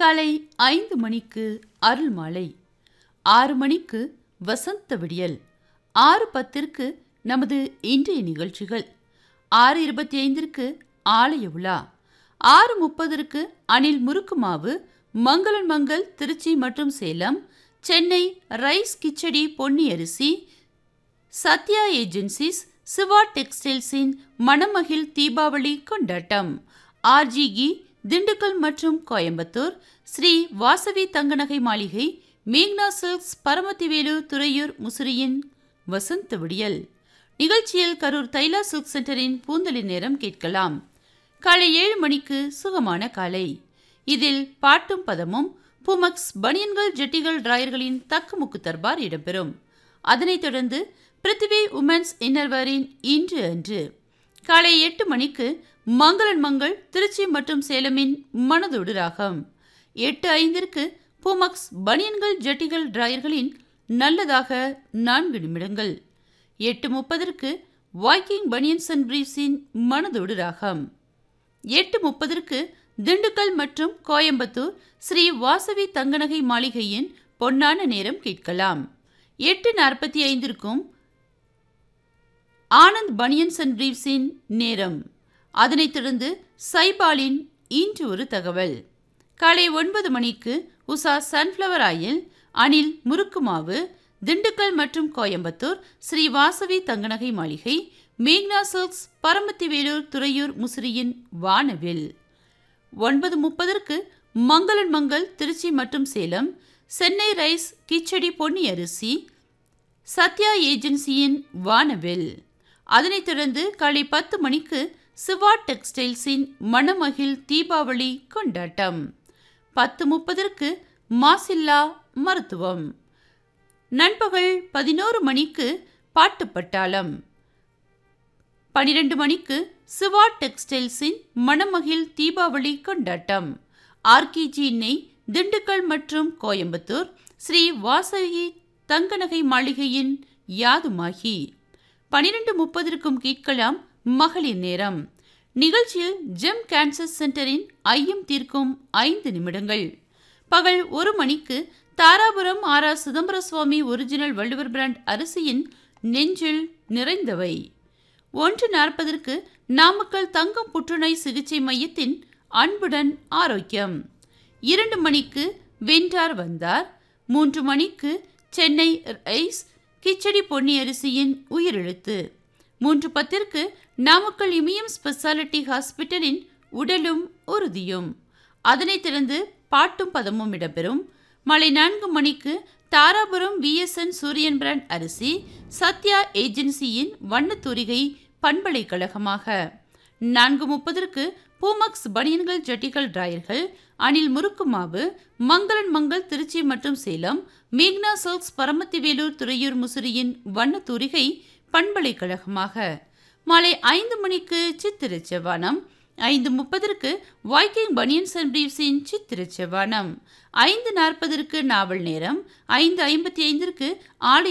காலை ஐந்து மணிக்கு அருள் மாலை ஆறு மணிக்கு வசந்த விடியல் ஆறு பத்திற்கு நமது இன்றைய நிகழ்ச்சிகள் ஆறு இருபத்தி ஐந்திற்கு ஆலய உலா ஆறு முப்பதற்கு அணில் முறுக்கு மாவு மங்களன் மங்கள் திருச்சி மற்றும் சேலம் சென்னை ரைஸ் கிச்சடி பொன்னி அரிசி சத்யா ஏஜென்சிஸ் சிவா டெக்ஸ்டைல்ஸின் மணமகிழ் தீபாவளி கொண்டாட்டம் ஆர்ஜிகி திண்டுக்கல் மற்றும் கோயம்புத்தூர் ஸ்ரீ வாசவி தங்கநகை மாளிகை மேக்னா சில்க்ஸ் பரமத்திவேலூர் துறையூர் முசிறியின் வசந்த விடியல் நிகழ்ச்சியில் கரூர் தைலா சில்க் சென்டரின் பூந்தளிர் நேரம் கேட்கலாம் காலை ஏழு மணிக்கு சுகமான காலை இதில் பாட்டும் பதமும் புமக்ஸ் பனியன்கள் ஜெட்டிகள் டிராயர்களின் தக்குமுக்கு தர்பார் இடம்பெறும் அதனைத் தொடர்ந்து பிருத்திவி உமன்ஸ் இன்னர்வரின் இன்று அன்று காலை எட்டு மணிக்கு மங்களன் மங்கள் திருச்சி மற்றும் சேலமின் மனதோடு ராகம் எட்டு ஐந்திற்கு பூமக்ஸ் பனியன்கள் ஜட்டிகள் டிராயர்களின் நல்லதாக நான்கு நிமிடங்கள் எட்டு முப்பதற்கு வாக்கிங் பனியன்ஸ் அண்ட் பிரீஃப்ஸின் மனதோடு ராகம் எட்டு முப்பதற்கு திண்டுக்கல் மற்றும் கோயம்புத்தூர் ஸ்ரீ வாசவி தங்கநகை மாளிகையின் பொன்னான நேரம் கேட்கலாம் எட்டு நாற்பத்தி ஐந்திற்கும் ஆனந்த் பனியன்ஸ் அண்ட் பிரீவ்ஸின் நேரம் அதனைத் தொடர்ந்து சைபாலின் இன்று ஒரு தகவல் காலை ஒன்பது மணிக்கு உஷா சன்ஃப்ளவர் ஆயில் அணில் முறுக்கு மாவு திண்டுக்கல் மற்றும் கோயம்புத்தூர் ஸ்ரீ வாசவி தங்கநகை மாளிகை மேக்னா சில்க்ஸ் பரமத்திவேலூர் துறையூர் முசிறியின் வானவில் ஒன்பது முப்பதற்கு மங்களன் மங்கள் திருச்சி மற்றும் சேலம் சென்னை ரைஸ் கிச்சடி பொன்னி அரிசி சத்யா ஏஜென்சியின் வானவில் அதனைத் தொடர்ந்து காலை பத்து மணிக்கு சிவா டெக்ஸ்டைல்ஸின் மணமகிழ் தீபாவளி கொண்டாட்டம் பத்து முப்பதற்கு மாசில்லா மருத்துவம் நண்பகல் பதினோரு மணிக்கு பாட்டு பட்டாளம் பனிரெண்டு மணிக்கு சிவா டெக்ஸ்டைல்ஸின் மணமகிழ் தீபாவளி கொண்டாட்டம் ஆர்கிஜி நெய் திண்டுக்கல் மற்றும் கோயம்புத்தூர் ஸ்ரீ வாசகி தங்கநகை மாளிகையின் யாதுமாகி பனிரெண்டு முப்பதற்கும் கேட்கலாம் மகளிர் நேரம் நிகழ்ச்சியில் ஜெம் கேன்சர் சென்டரின் ஐயம் தீர்க்கும் ஐந்து நிமிடங்கள் பகல் ஒரு மணிக்கு Dharapuram R R Chidambara Swami original Valluvar brand அரிசியின் நெஞ்சில் நிறைந்தவை ஒன்று நாற்பதற்கு நாமக்கல் தங்கம் புற்றுநோய் சிகிச்சை மையத்தின் அன்புடன் ஆரோக்கியம் இரண்டு மணிக்கு வென்றார் வந்தார் மூன்று மணிக்கு சென்னை ரைஸ் கிச்சடி பொன்னி அரிசியின் உயிரெழுத்து மூன்று பத்திற்கு நாமக்கல் இமயம் ஸ்பெஷாலிட்டி ஹாஸ்பிட்டலின் உடலும் உறுதியும் அதனைத் தொடர்ந்து பாட்டும் பதமும் இடம்பெறும் மாலை நான்கு மணிக்கு தாராபுரம் விஎஸ்என் சூரியன் பிராண்ட் அரிசி சத்யா ஏஜென்சியின் வண்ணத்தூரிகை பண்பலைக்கழகமாக நான்கு முப்பதற்கு பூமக்ஸ் பனியன்கள் ஜட்டிகள் டிராயர்கள் அணில் முறுக்கு மாவு மங்களன் மங்கள் திருச்சி மற்றும் சேலம் மேக்னா சில்க்ஸ் பரமத்திவேலூர் துறையூர் முசிறியின் வண்ணத்தூரிகை பண்பலைக்கழகமாக மாலை ஐந்து மணிக்கு சித்திர செவ்வானம் ஐந்து முப்பதற்கு வாய்க்கிங் பனியன்ஸ் அண்ட் பிரீவ்ஸின் சித்திர செவ்வானம் ஐந்து நாற்பதற்கு நாவல் நேரம் ஐந்து ஐம்பத்தி ஐந்திற்கு ஆலை